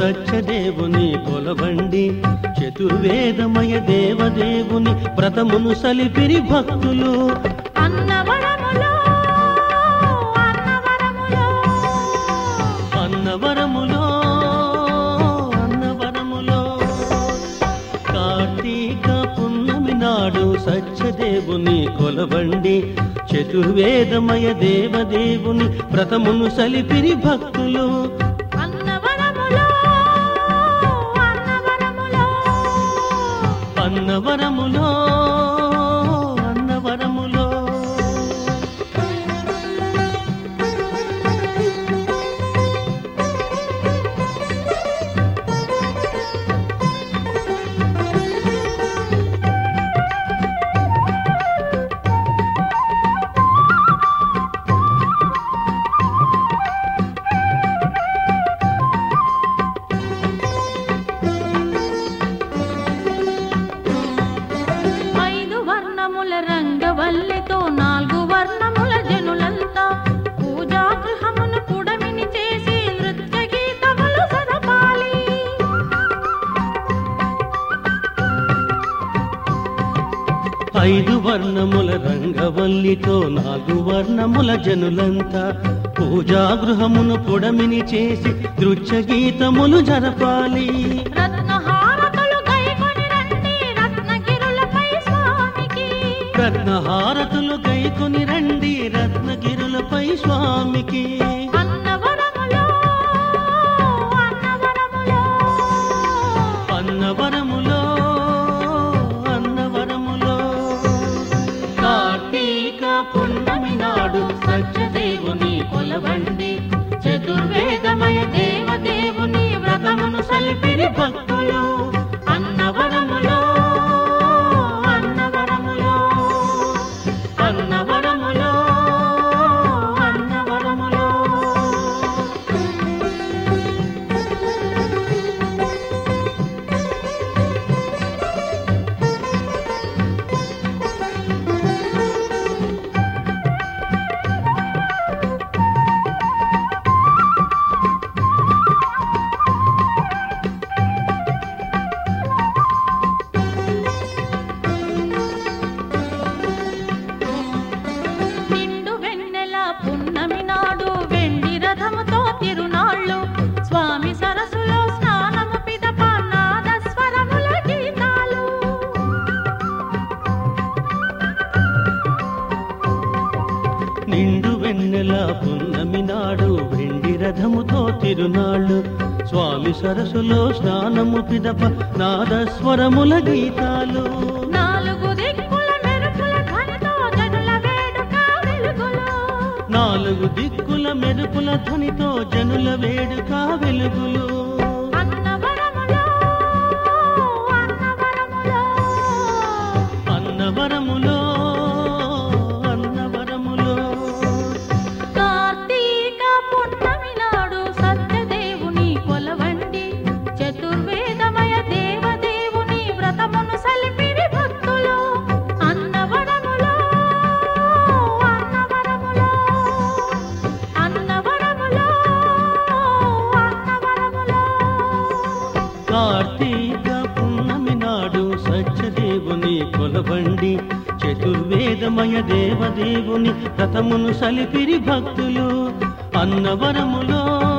సత్యదేవుని కొలవండి చతుర్వేదమయ దేవదేవుని వ్రతమును సలిపిరి భక్తులు అన్నవరములో అన్నవరములో అన్నవరములో అన్నవరములో కార్తీక పున్నమి నాడు సత్యదేవుని కొలవండి చతుర్వేదమయ దేవదేవుని వ్రతమును సలిపిరి భక్తులు అన్నవరములో అన్నవరములో అన్నవరములో అన్నవరములో ఐదు వర్ణముల రంగవల్లితో నాలుగు వర్ణముల జనులంతా పూజా గృహమును పుడమిని చేసి నృత్య గీతములు సరపాలి ఐదు వర్ణముల రంగవల్లితో నాలుగు వర్ణముల జనులంతా పూజా గృహమును పొడమిని చేసి నృత్య గీతములు జరపాలి రత్నహారతులు గైకొని రండి రత్నగిరులపై స్వామికి రత్నహారతులు గైకొని రండి రత్నగిరులపై స్వామికి అన్నవరములో అన్నవరములో అన్నవరములో అన్నవరములో కార్తీక పున్నమి నాడు సత్యదేవుని కొలవండి చతుర్వేదమయ దేవదేవుని వ్రతమును సలిపిరి భక్తులు అన్నవరములో అన్నవరములో అన్నవరములో అన్నవరములో నిండు వెన్నెల పున్నమి నాడు వెండి రథముతో తిరునాళ్ళు స్వామి సరస్సులో స్నానము పిదప నాద స్వరముల గీతాలు నిండు వెన్నెల పున్నమి నాడు వెండి రథముతో తిరునాళ్ళు స్వామి సరస్సులో స్నానము పిదప నాదస్వరముల గీతాలు నాలుగు దిక్కుల మెరుపుల ధ్వనితో జనుల వేడుక వెలుగులు నాలుగు దిక్కుల మెరుపుల ధ్వనితో జనుల వేడుక వెలుగులు అన్నవరములో అన్నవరములో అన్నవరములో అన్నవరములో కార్తీక పున్నమి నాడు సత్యదేవుని కొలవండి చతుర్వేదమయ దేవదేవుని వ్రతమును సలిపిరి భక్తులు అన్నవరములో అన్నవరములో అన్నవరములో అన్నవరములో కార్తీక పున్నమి నాడు సత్యదేవుని కొలవండి చతుర్వేదమయ దేవదేవుని రథమును సలిపిరి భక్తులు అన్నవరములో